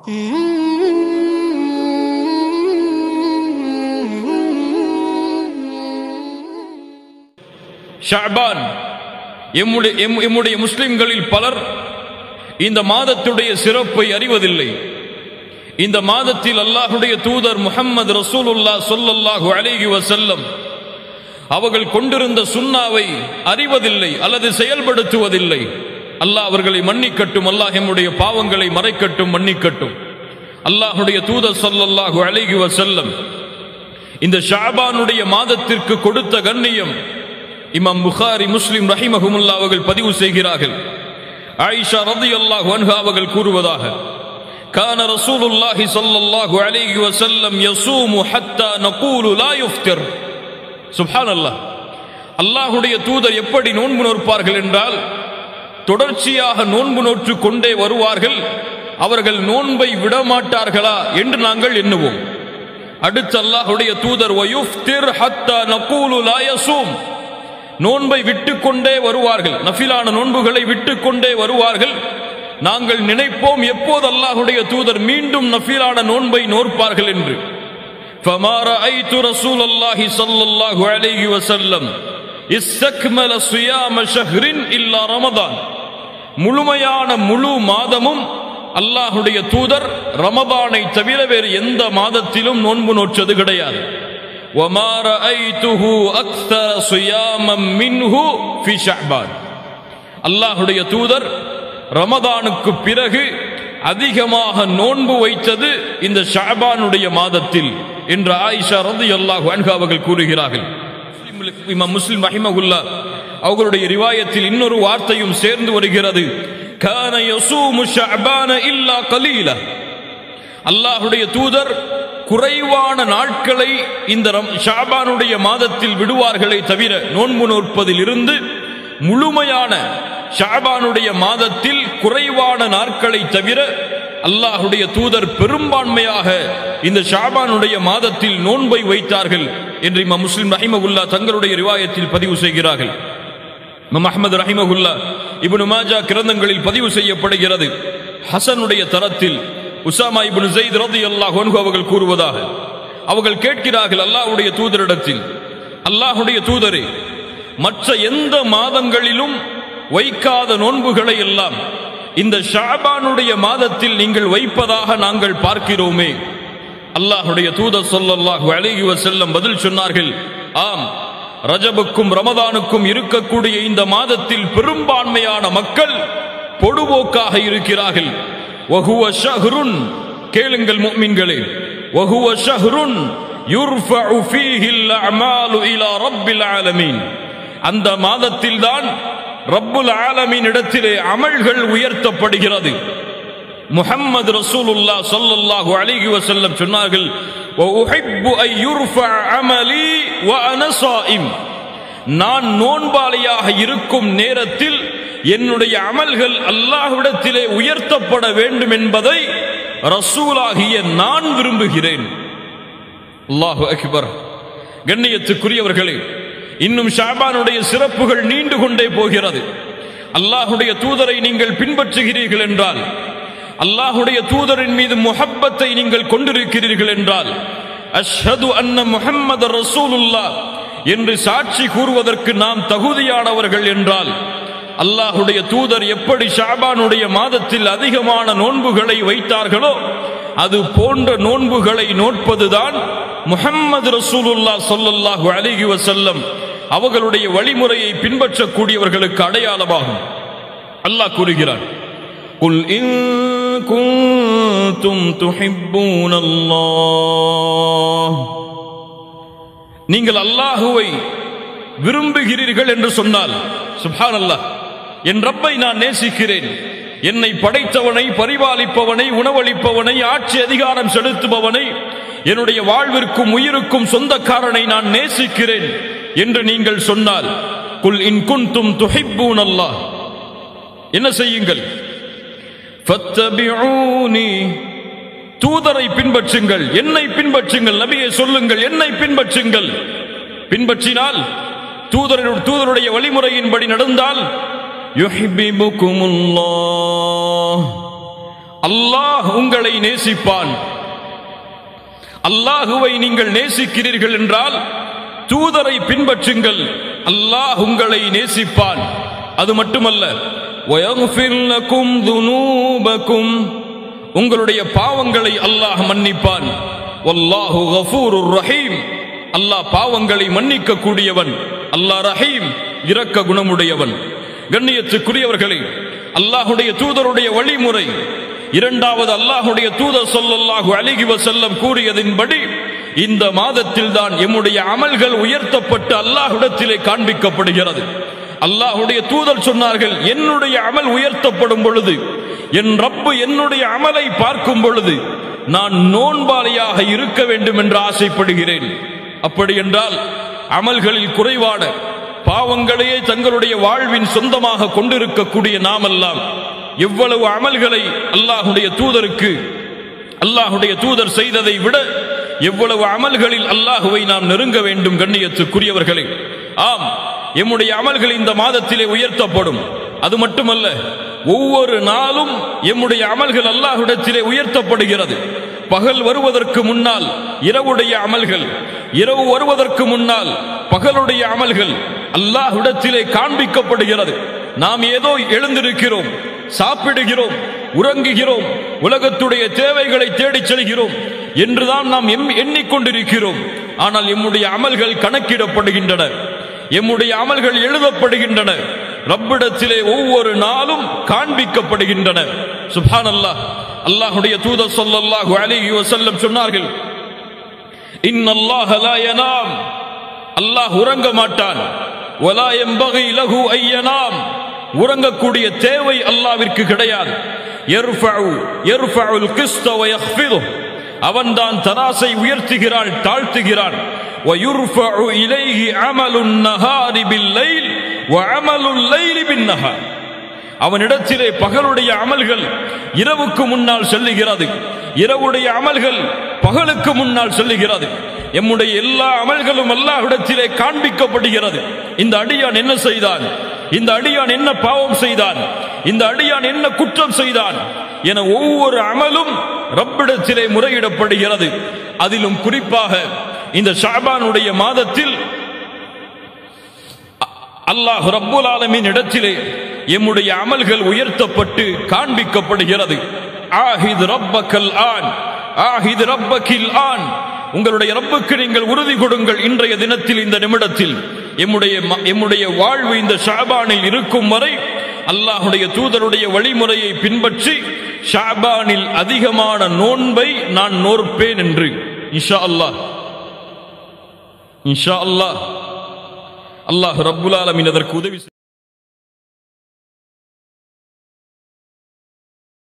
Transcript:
ஷாபான் எம்முடைய எம்- எம்முடைய முஸ்லிம்களில் பலர் இந்த மாதத்துடைய சிறப்பை அறிவதில்லை இந்த மாதத்தில் அல்லாஹுடைய தூதர் முஹம்மது ரசூலுல்லா சொல்லல்லாஹு அலைஹி வஸல்லம் அவர்கள் கொண்டிருந்த சுன்னாவை அறிவதில்லை அல்லது செயல்படுத்துவதில்லை அல்லாஹ் அவர்களை மன்னிக்கட்டும் அல்லாஹ் எம்முடைய பாவங்களை மறைக்கட்டும் மன்னிக்கட்டும் அல்லாஹுடைய தூதர் ஸல்லல்லாஹு அலைஹி வஸல்லம் இந்த ஷாபானுடைய மாதத்திற்கு கொடுத்த கண்ணியம் இமாம் புகாரி முஸ்லிம் ரஹிமஹுமுல்லா அவர்கள் பதிவு செய்கிறார்கள் ஆயிஷா ரலியல்லாஹு அன்ஹா அவர்கள் கூறுவதாக كان رسول الله صلى الله عليه وسلم يصوم حتى نقول لا يفطر சுப்ஹான் அல்லாஹ் அல்லாஹுடைய தூதர் எப்படி நோன்பு நோற்பார்கள் என்றால் தொடர்ச்சியாக நோன்பு நோற்று கொண்டே வருவார்கள் அவர்கள் நோன்பை விடமாட்டார்களா என்று நாங்கள் எண்ணுவோம் அடுத்து அல்லாஹுடைய தூதர் வயுஃப்திர் ஹத்தா நகூலு லா யஸூம் நோன்பை விட்டுக்கொண்டே வருவார்கள் நஃபிலான நோன்புகளை விட்டுக்கொண்டே வருவார்கள் நாங்கள் நினைப்போம் எப்போது அல்லாஹுடைய தூதர் மீண்டும் நஃபிலான நோன்பை நோற்பார்கள் என்று فما رأيت رسول الله صلى الله عليه وسلم استكمل صيام شهر إلا رمضان முழுமையான முழு மாதமும் அல்லாஹுடைய தூதர் ரமதானை தவிர வேறு எந்த மாதத்திலும் நோன்பு நோற்றது கிடையாது وما رأيته أكثر صياما منه في شعبان அல்லாஹுடைய தூதர் ரமதானுக்கு பிறகு அதிகமாக நோன்பு வைத்தது இந்த ஷாபானுடைய மாதத்தில் என்று ஆயிஷா ரதி அல்லாஹ் அவர்கள் கூறுகிறார்கள் முஸ்லிம்களுக்கு இமாம் முஸ்லிம் ரஹிமகுல்லா அவர்களுடைய ரிவாயத்தில் இன்னொரு வார்த்தையும் சேர்ந்து வருகிறது கான யசூமு ஷஅபான இல்லா கலீலா அல்லாஹுடைய தூதர் குறைவான நாட்களை இந்த ரம்- ஷாபானுடைய மாதத்தில் விடுவார்களே தவிர நோன்பு நோற்பதில் இருந்து முழுமையான ஷாபானுடைய மாதத்தில் குறைவான நாட்களை தவிர அல்லாஹுடைய தூதர் பெரும்பான்மையாக இந்த ஷாபானுடைய மாதத்தில் நோன்பை வைத்தார்கள் என்று இமாம் முஸ்லிம் ரஹிமகுல்லா தங்களுடைய ரிவாயத்தில் பதிவு செய்கிறார்கள் இமாம் அஹ்மது ரஹிமகுல்லா இப்னு மாஜா கிரந்தங்களில் பதிவு செய்யப்படுகிறது ஹசனுடைய தரத்தில் உசாமா இப்னு ஸைத் ரலியல்லாஹு அன்ஹு அவர்கள் கூறுவதாக அவர்கள் கேட்கிறார்கள் அல்லாஹ்வுடைய தூதரிடத்தில் அல்லாஹ்வுடைய தூதரே மற்ற எந்த மாதங்களிலும் வைக்காத நோன்புகளை எல்லாம் இந்த ஷாபானுடைய மாதத்தில் நீங்கள் வைப்பதாக நாங்கள் பார்க்கிறோமே அல்லாஹுடைய தூதர் ஸல்லல்லாஹு அலைஹி வஸல்லம் பதில் சொன்னார்கள் ஆம் ரஜபுக்கும் ரமதானுக்கும் இருக்கக்கூடிய இந்த மாதத்தில் பெரும்பான்மையான மக்கள் பொடுபோக்காக இருக்கிறார்கள் வஹுவ ஷஹ்ருன் கேளுங்கள் முஃமின்களே வஹுவ ஷஹ்ருன் யுர்ஃபஉ ஃபீஹி அல் இலா ரப்பில் ஆலமீன் அந்த மாதத்தில்தான் ரப்புல் ஆலமீன் இடத்திலே அமல்கள் உயர்த்தப்படுகிறது முஹம்மது ரசூலுல்லா ஸல்லல்லாஹு அலைஹி வஸல்லம் சொன்னார்கள் وأحب أن يرفع عملي وأنا صائم நான் நோன்பாளியாக இருக்கும் நேரத்தில் என்னுடைய அமல்கள் அல்லாஹ்விடத்திலே உயர்த்தப்பட வேண்டும் என்பதை ரசூலாகிய நான் விரும்புகிறேன் அல்லாஹு அக்பர் கண்ணியத்துக்குரியவர்களே இன்னும் ஷாபானுடைய சிறப்புகள் நீண்டு கொண்டே போகிறது அல்லாஹுடைய தூதரை நீங்கள் பின்பற்றுகிறீர்கள் என்றால் அல்லாஹுடைய தூதரின் மீது முஹப்பத்தை நீங்கள் கொண்டிருக்கிறீர்கள் என்றால் அஷ்ஹது அன்ன முஹம்மது ரசூலுல்லா என்று சாட்சி கூறுவதற்கு நாம் தகுதியானவர்கள் என்றால் அல்லாஹுடைய தூதர் எப்படி ஷாபானுடைய மாதத்தில் அதிகமான நோன்புகளை வைத்தார்களோ அது போன்ற நோன்புகளை நோட்பதுதான் முஹம்மது ரசூலுல்லா சொல்லல்லாஹு அலைஹி வஸல்லம் அவர்களுடைய வழிமுறையை பின்பற்றக்கூடியவர்களுக்கு அடையாளமாகும் அல்லாஹ் கூறுகிறார் قل إن كنتم تحبون الله நீங்கள் அல்லாஹுவை விரும்புகிறீர்கள் என்று சொன்னால் சுப்ஹான் அல்லாஹ் என் ரப்பை நான் நேசிக்கிறேன் என்னை படைத்தவனை பரிபாலிப்பவனை உணவளிப்பவனை ஆட்சி அதிகாரம் செலுத்துபவனை என்னுடைய வாழ்விற்கும் உயிருக்கும் சொந்தக்காரனை நான் நேசிக்கிறேன் என்று நீங்கள் சொன்னால் குல் இன் குன்தும் துஹிப்பூன் அல்லாஹ் என்ன செய்யுங்கள் ஃபத்தபிஊனி தூதரை பின்பற்றுங்கள் என்னை பின்பற்றுங்கள் நபியை சொல்லுங்கள் என்னை பின்பற்றுங்கள் பின்பற்றினால் தூதரு தூதருடைய வழிமுறையின்படி நடந்தால் யுஹிப்பிபுகுமுல்லாஹ் அல்லாஹ் உங்களை நேசிப்பான் அல்லாஹுவை நீங்கள் நேசிக்கிறீர்கள் என்றால் தூதரை பின்பற்றுங்கள் அல்லாஹ் உங்களை நேசிப்பான் அது மட்டுமல்ல وَيَغْفِرْ لَكُمْ ذُنُوبَكُمْ உங்களுடைய பாவங்களை அல்லாஹ் மன்னிப்பான் வல்லாஹு கஃபூருர் ரஹீம் அல்லாஹ் பாவங்களை மன்னிக்க கூடியவன் அல்லாஹ் ரஹீம் இரக்க குணமுடையவன் கண்ணியத்துக்குரியவர்களே அல்லாஹுடைய தூதருடைய வழிமுறை இரண்டாவது அல்லாஹுடைய தூதர் சொல்லல்லாஹு அலிகி வசல்லம் கூறியதின்படி இந்த மாதத்தில் தான் எம்முடைய அமல்கள் உயர்த்தப்பட்டு அல்லாஹ்விடத்திலே காண்பிக்கப்படுகிறது அல்லாஹுடைய தூதர் சொன்னார்கள் என்னுடைய அமல் உயர்த்தப்படும் பொழுது என் ரப்பு என்னுடைய அமலை பார்க்கும் பொழுது நான் நோன்பாளியாக இருக்க வேண்டும் என்று ஆசைப்படுகிறேன் அப்படி என்றால் அமல்களில் குறைவான பாவங்களையே தங்களுடைய வாழ்வின் சொந்தமாக கொண்டிருக்கக்கூடிய நாமெல்லாம் எவ்வளவு அமல்களை அல்லாஹுடைய தூதருக்கு அல்லாஹுடைய தூதர் செய்ததை விட எவ்வளவு அமல்களில் அல்லாஹுவை நாம் நெருங்க வேண்டும் கண்ணியத்துக்குரியவர்களே ஆம் எம்முடைய அமல்கள் இந்த மாதத்திலே உயர்த்தப்படும் அது மட்டுமல்ல ஒவ்வொரு நாளும் எம்முடைய அமல்கள் அல்லாஹ்விடத்திலே உயர்த்தப்படுகிறது பகல் வருவதற்கு முன்னால் இரவுடைய அமல்கள் இரவு வருவதற்கு முன்னால் பகலுடைய அமல்கள் அல்லாஹ்விடத்திலே காண்பிக்கப்படுகிறது நாம் ஏதோ எழுந்திருக்கிறோம் சாப்பிடுகிறோம் உறங்குகிறோம் உலகத்துடைய தேவைகளை தேடிச் செல்கிறோம் என்றுதான் நாம் எம்- எண்ணிக்கொண்டிருக்கிறோம் ஆனால் எம்முடைய அமல்கள் கணக்கிடப்படுகின்றன எம்முடைய அமல்கள் எழுதப்படுகின்றன ரப்பிடத்திலே ஒவ்வொரு நாளும் காண்பிக்கப்படுகின்றன சுபான் அல்லாஹ் அல்லாஹுடைய தூதர் ஸல்லல்லாஹு அலைஹி வஸல்லம் சொன்னார்கள் இன்னல்லாஹ லா யனாம் அல்லாஹ் உறங்க மாட்டான் வலா யம்பகி லஹு ஐயனாம் உறங்கக்கூடிய தேவை அல்லாவிற்கு கிடையாது யர்ஃபஉ யர்ஃபஉல் கிஸ்த வ யக்ஃபிது அவன்தான் தராசை உயர்த்துகிறான் தாழ்த்துகிறான் ويرفع إليه عمل النهار بالليل وعمل الليل بالنهار அவனிடத்திலே பகலுடைய அமல்கள் இரவுக்கு முன்னால் செல்லுகிறது இரவுடைய அமல்கள் பகலுக்கு முன்னால் செல்லுகிறது எம்முடைய எல்லா அமல்களும் அல்லாஹ்விடத்திலே காண்பிக்கப்படுகிறது இந்த அடியான் என்ன செய்தான் இந்த அடியான் என்ன பாவம் செய்தான் இந்த அடியான் என்ன குற்றம் செய்தான் என ஒவ்வொரு அமலும் ரப்பிடத்திலே முறையிடப்படுகிறது அதிலும் குறிப்பாக இந்த ஷாபானுடைய மாதத்தில் அல்லாஹ் ரப்புல் ஆலமீன் இடத்திலே எம்முடைய அமல்கள் உயர்த்தப்பட்டு காண்பிக்கப்படுகிறது ஆஹித் ரப்பக்கல் ஆன் ஆஹித் ரப்பக்கில் ஆன் உங்களுடைய ரப்புக்கு நீங்கள் உறுதி கொடுங்கள் இன்றைய தினத்தில் இந்த நிமிடத்தில் எம்முடைய ம- எம்முடைய வாழ்வு இந்த ஷாபானில் இருக்கும் வரை அல்லாஹுடைய தூதருடைய வழிமுறையை பின்பற்றி ஷாபானில் அதிகமான நோன்பை நான் நோற்பேன் என்று இன்ஷா அல்லாஹ் இன்ஷா அல்லாஹ் அல்லாஹ் ரப்புல் ஆலமீன் அதற்கு உதவி செய்-